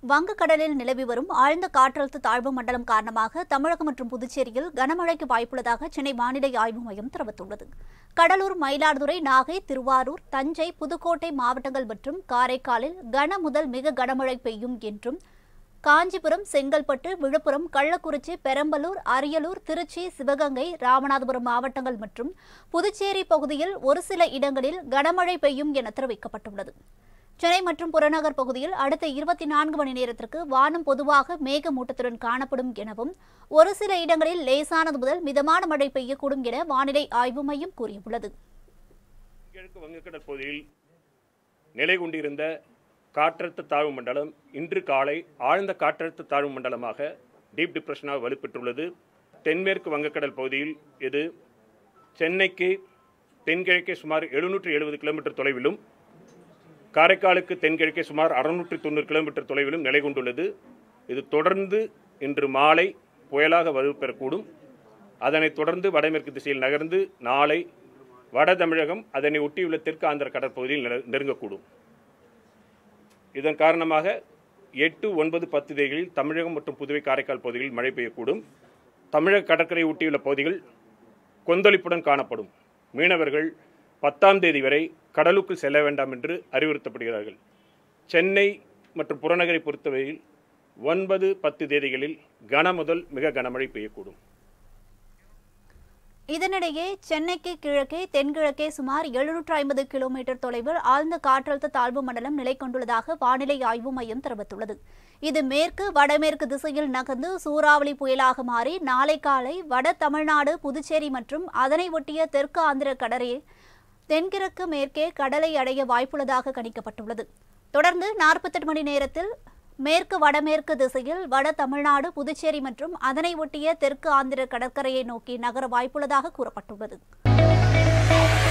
வங்கக்கடலில் நிலவி வரும் ஆழ்ந்த காற்றழுத்த தாழ்வு மண்டலம் காரணமாக தமிழகம் மற்றும் புதுச்சேரியில் கனமழைக்கு வாய்ப்புள்ளதாக சென்னை வானிலை ஆய்வு மையம் தெரிவித்துள்ளது கடலூர் மயிலாடுதுறை நாகை திருவாரூர் தஞ்சை புதுக்கோட்டை மாவட்டங்கள் மற்றும் காரைக்காலில் கன முதல் மிக கனமழை பெய்யும் என்றும் காஞ்சிபுரம் செங்கல்பட்டு விழுப்புரம் கள்ளக்குறிச்சி பெரம்பலூர் அரியலூர் திருச்சி சிவகங்கை ராமநாதபுரம் மாவட்டங்கள் மற்றும் புதுச்சேரி பகுதியில் ஒரு சில இடங்களில் கனமழை பெய்யும் என தெரிவிக்கப்பட்டுள்ளது சென்னை மற்றும் புறநகர் பகுதியில் அடுத்த இருபத்தி நான்கு மணி நேரத்திற்கு வானம் பொதுவாக மேகமூட்டத்துடன் காணப்படும் எனவும் ஒரு சில இடங்களில் லேசானது முதல் மிதமான மழை பெய்யக்கூடும் என வானிலை ஆய்வு மையம் கூறியுள்ளது கிழக்கு வங்கக்கடல் பகுதியில் நிலை கொண்டிருந்த காற்றழுத்த தாழ்வு மண்டலம் இன்று காலை ஆழ்ந்த காற்றழுத்த தாழ்வு மண்டலமாக டீப் டிப்ரெஷனாக வலுப்பெற்றுள்ளது தென்மேற்கு வங்கக்கடல் பகுதியில் இது சென்னைக்கு தென்கிழக்கே சுமார் எழுநூற்றி எழுபது கிலோமீட்டர் தொலைவிலும் காரைக்காலுக்கு தென்கிழக்கே சுமார் அறுநூற்றி தொண்ணூறு கிலோமீட்டர் தொலைவிலும் நிலை கொண்டுள்ளது இது தொடர்ந்து இன்று மாலை புயலாக வலுப்பெறக்கூடும் அதனைத் தொடர்ந்து வடமேற்கு திசையில் நகர்ந்து நாளை வட தமிழகம் அதனை ஒட்டியுள்ள தெற்கு ஆந்திர கடற்பகுதியில் நில- நெருங்கக்கூடும் இதன் காரணமாக எட்டு ஒன்பது பத்து தேதிகளில் தமிழகம் மற்றும் புதுவை காரைக்கால் பகுதிகளில் மழை பெய்யக்கூடும் தமிழக கடற்கரை ஒட்டியுள்ள பகுதிகள் கொந்தளிப்புடன் காணப்படும் மீனவர்கள் பத்தாம் தேதி வரை கடலுக்குள் செல்ல வேண்டாம் என்று அறிவுறுத்தப்படுகிறார்கள் சென்னை மற்றும் புறநகரை பொறுத்தவரையில் ஒன்பது பத்து தேதிகளில் கன முதல் மிக கனமழை பெய்யக்கூடும் இதனிடையே சென்னைக்கு கிழக்கே தென்கிழக்கே சுமார் எழுநூற்று ஐம்பது கிலோமீட்டர் தொலைவில் ஆழ்ந்த காற்றழுத்த தாழ்வு மண்டலம் நிலை கொண்டுள்ளதாக வானிலை ஆய்வு மையம் தெரிவித்துள்ளது இது மேற்கு வடமேற்கு திசையில் நகர்ந்து சூறாவளி புயலாக மாறி நாளை காலை வட தமிழ்நாடு புதுச்சேரி மற்றும் அதனை ஒட்டிய தெற்கு ஆந்திர கடற்கரையை தென்கிழக்கு மேற்கே கடலை அடைய வாய்ப்புள்ளதாக கணிக்கப்பட்டுள்ளது தொடர்ந்து நாற்பத்தெட்டு மணி நேரத்தில் மேற்கு வடமேற்கு திசையில் வட தமிழ்நாடு புதுச்சேரி மற்றும் அதனை ஒட்டிய தெற்கு ஆந்திர கடற்கரையை நோக்கி நகர வாய்ப்புள்ளதாக கூறப்பட்டுள்ளது